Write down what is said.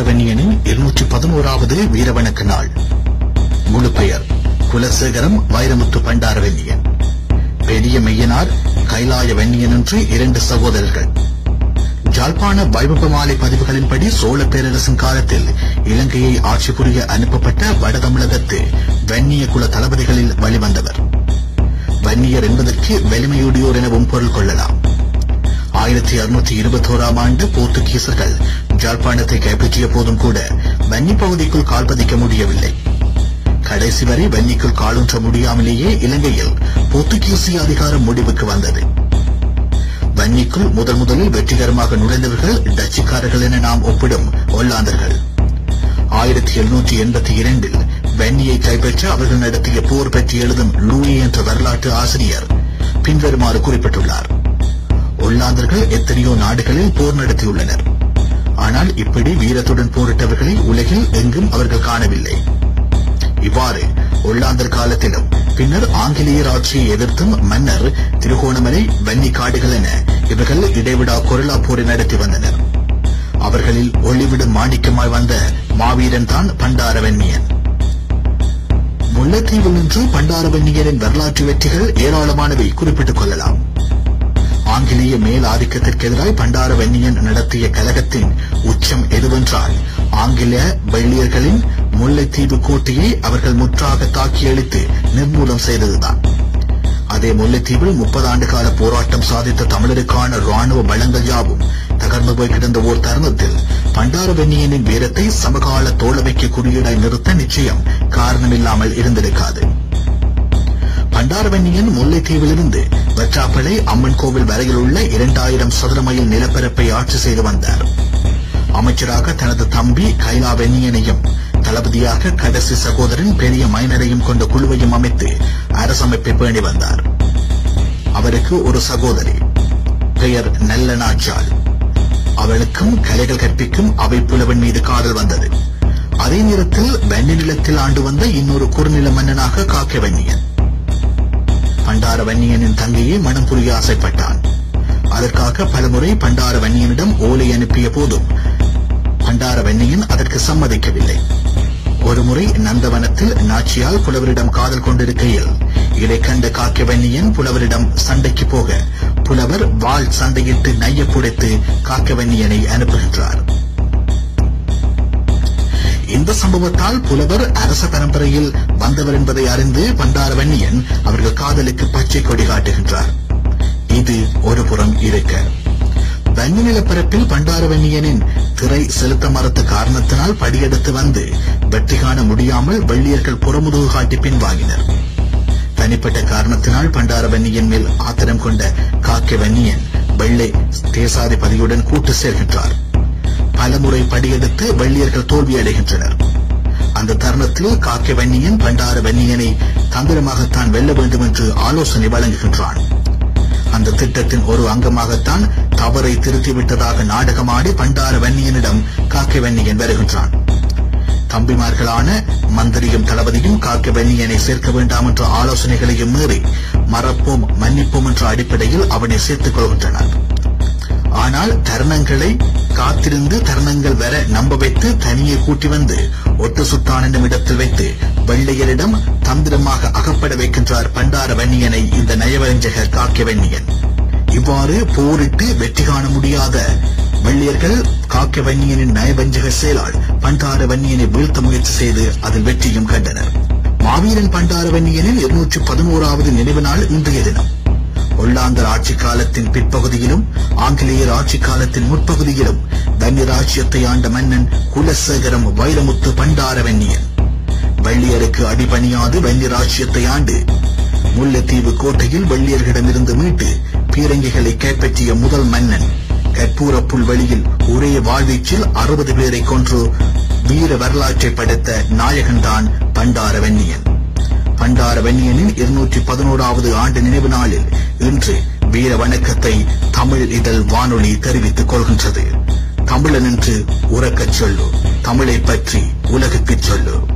பண்டாரவன்னியனின் இருநூற்றி பதினோராவது வீரவணக்க நாள் முழு பெயர் குலசேகரம் வைரமுத்து பண்டாரவன்னியன் பெரிய மெய்யனார் கைலாய வெண்ணியன் என்று இரண்டு சகோதரர்கள் ஜாழ்ப்பாண வைபவமாலை பதிவுகளின்படி சோழ பேரரசின் காலத்தில் இலங்கையை ஆட்சி புரிய அனுப்பப்பட்ட வட தமிழகத்து வன்னிய குல தளபதிகளில் வழிவந்தவர் வன்னியர் என்பதற்கு வலிமையுடையோர் எனவும் பொருள் கொள்ளலாம் ஆயிரத்தி அறுநூற்றி இருபத்தோராம் ஆண்டு போர்த்துகீசர்கள் ஜாழ்ப்பாணத்தை கைப்பற்றிய போதும் கூட வன்னி பகுதிக்குள் கால் பதிக்க முடியவில்லை கடைசி வரை வன்னிக்குள் காலூன்ற முடியாமலேயே இலங்கையில் போர்த்துகீசிய அதிகாரம் முடிவுக்கு வந்தது வன்னிக்குள் முதல் முதலில் வெற்றிகரமாக நுழைந்தவர்கள் டச்சுக்காரர்கள் என நாம் ஒப்பிடும் ஒல்லாந்தர்கள் ஆயிரத்தி எழுநூற்றி எண்பத்தி இரண்டில் வெண்ணியை கைப்பற்ற அவர்கள் நடத்திய போர் பற்றி எழுதும் லூயி என்ற வரலாற்று ஆசிரியர் பின்வருமாறு குறிப்பிட்டுள்ளார் ஒல்லாந்தர்கள் எத்தனையோ நாடுகளில் போர் நடத்தியுள்ளனர் ஆனால் இப்படி வீரத்துடன் போரிட்டவர்களை உலகில் எங்கும் அவர்கள் காணவில்லை இவ்வாறு ஒல்லாந்தர் காலத்திலும் பின்னர் ஆங்கிலேயர் ஆட்சியை எதிர்த்தும் மன்னர் திருகோணமலை வன்னி காடுகள் என இவர்கள் இடைவிடா கொரில்லா போரை நடத்தி வந்தனர் அவர்களில் ஒளிவிடும் மாணிக்கமாய் வந்த மாவீரன் தான் பண்டாரவன்னியன் முல்லைத்தீவில் நின்று பண்டாரவன்னியரின் வரலாற்று வெற்றிகள் ஏராளமானவை குறிப்பிட்டுக் கொள்ளலாம் ஆங்கிலேய மேல் ஆதிக்கத்திற்கு எதிராய் பண்டாரவன்னியன் நடத்திய கலகத்தின் உச்சம் எதுவென்றால் ஆங்கில வெள்ளியர்களின் முல்லைத்தீவு கோட்டையை அவர்கள் முற்றாக தாக்கி அழித்து நிர்மூலம் செய்ததுதான் அதே முல்லைத்தீவில் முப்பது ஆண்டு கால போராட்டம் சாதித்த தமிழருக்கான ராணுவ பலங்கள் யாவும் தகர்ந்து போய் கிடந்த ஓர் தருணத்தில் பண்டாரவன்னியனின் வீரத்தை சமகால தோழமைக்கு குறியீடாய் நிறுத்த நிச்சயம் காரணமில்லாமல் இருந்திருக்காது பண்டாரவன்னியன் முல்லைத்தீவிலிருந்து வெற்றாப்பளை அம்மன் கோவில் வரையில் உள்ள இரண்டாயிரம் சதுர மைல் நிலப்பரப்பை ஆட்சி செய்து வந்தார் அமைச்சராக தனது தம்பி கைலாவென்னியனையும் தளபதியாக கடைசி சகோதரன் பெரிய மைனரையும் கொண்ட குழுவையும் அமைத்து அரசமைப்பை பேணி வந்தார் அவருக்கு ஒரு சகோதரி பெயர் நல்ல நாச்சாள் அவளுக்கும் கலைகள் கற்பிக்கும் அவை புலவன் மீது காதல் வந்தது அதே நேரத்தில் வெண்ணி நிலத்தில் ஆண்டு வந்த இன்னொரு குறுநில மன்னனாக காக்க வெண்ணியன் பண்டார வன்னியனின் தங்கையை மனம் புரிய ஆசைப்பட்டான் அதற்காக பலமுறை பண்டார வன்னியனிடம் ஓலை அனுப்பிய போதும் பண்டார வன்னியன் அதற்கு சம்மதிக்கவில்லை ஒருமுறை நந்தவனத்தில் நாச்சியால் புலவரிடம் காதல் கொண்டிருக்கையில் இதை கண்ட காக்க வன்னியன் புலவரிடம் சண்டைக்கு போக புலவர் வாள் சண்டையிட்டு நைய புடைத்து காக்க வன்னியனை அனுப்புகின்றார் இந்த சம்பவத்தால் புலவர் அரச பரம்பரையில் வந்தவர் என்பதை அறிந்து பண்டாரவன்னியன் அவர்கள் காதலுக்கு பச்சை கொடி காட்டுகின்றார் இது ஒரு புறம் இருக்க வன்னி நிலப்பரப்பில் பண்டாரவன்னியனின் திரை செலுத்த மறுத்த காரணத்தினால் படியெடுத்து வந்து வெற்றி காண முடியாமல் வெள்ளியர்கள் புறமுதுகு காட்டி பின்வாங்கினர் தனிப்பட்ட காரணத்தினால் பண்டாரவன்னியன் மேல் ஆத்திரம் கொண்ட காக்க வன்னியன் வெள்ளை தேசாதிபதியுடன் கூட்டு சேர்கின்றார் பலமுறை படியெடுத்து வெள்ளியர்கள் தோல்வி அடைகின்றனர் அந்த தருணத்தில் காக்க வன்னியன் பண்டார வன்னியனை தந்திரமாகத்தான் வெல்ல வேண்டும் என்று ஆலோசனை வழங்குகின்றான் அந்த திட்டத்தின் ஒரு அங்கமாகத்தான் தவறை திருத்திவிட்டதாக நாடகமாடி பண்டார வன்னியனிடம் காக்க வன்னியன் வருகின்றான் தம்பிமார்களான மந்திரியும் தளபதியும் காக்க வன்னியனை சேர்க்க வேண்டாம் என்ற ஆலோசனைகளையும் மீறி மறப்போம் மன்னிப்போம் என்ற அடிப்படையில் அவனை சேர்த்துக் கொள்கின்றனர் ஆனால் தருணங்களை காத்திருந்து தருணங்கள் வர நம்ப வைத்து தனியே கூட்டி வந்து ஒட்டு சுட்டான் என்னும் இடத்தில் வைத்து வெள்ளையரிடம் தந்திரமாக அகப்பட வைக்கின்றார் பண்டார வன்னியனை இந்த நயவஞ்சகர் காக்க வன்னியன் இவ்வாறு போரிட்டு வெற்றி காண முடியாத வெள்ளியர்கள் காக்க வன்னியனின் நயவஞ்சக செயலால் பண்டார வன்னியனை வீழ்த்த முயற்சி செய்து அதில் வெற்றியும் கண்டனர் மாவீரன் பண்டார வன்னியனின் இருநூற்றி பதினோராவது நினைவு நாள் இன்றைய தினம் ஒல்லாந்தர் ஆட்சி காலத்தின் பிற்பகுதியிலும் ஆங்கிலேயர் ஆட்சி காலத்தின் முற்பகுதியிலும் வன்னி ராஜ்யத்தை ஆண்ட மன்னன் குலசேகரம் வைரமுத்து பண்டாரவன்னியன் வெள்ளியருக்கு அடிபணியாது வன்னி ராஜ்யத்தை ஆண்டு முல்லைத்தீவு கோட்டையில் வெள்ளியர்களிடமிருந்து மீட்டு பீரங்கிகளை கைப்பற்றிய முதல் மன்னன் கற்பூர புல்வெளியில் ஒரே வாழ்வீச்சில் அறுபது பேரை கொன்று வீர வரலாற்றை படைத்த நாயகன்தான் பண்டாரவன்னியன் பண்டார வெண்ணியனின் இருநூற்றி பதினோராவது ஆண்டு நினைவு நாளில் இன்று வீர வணக்கத்தை தமிழ் இதழ் வானொலி தெரிவித்துக் கொள்கின்றது தமிழன் என்று உறக்கச் சொல்லு தமிழை பற்றி உலகுக்குச் சொல்லு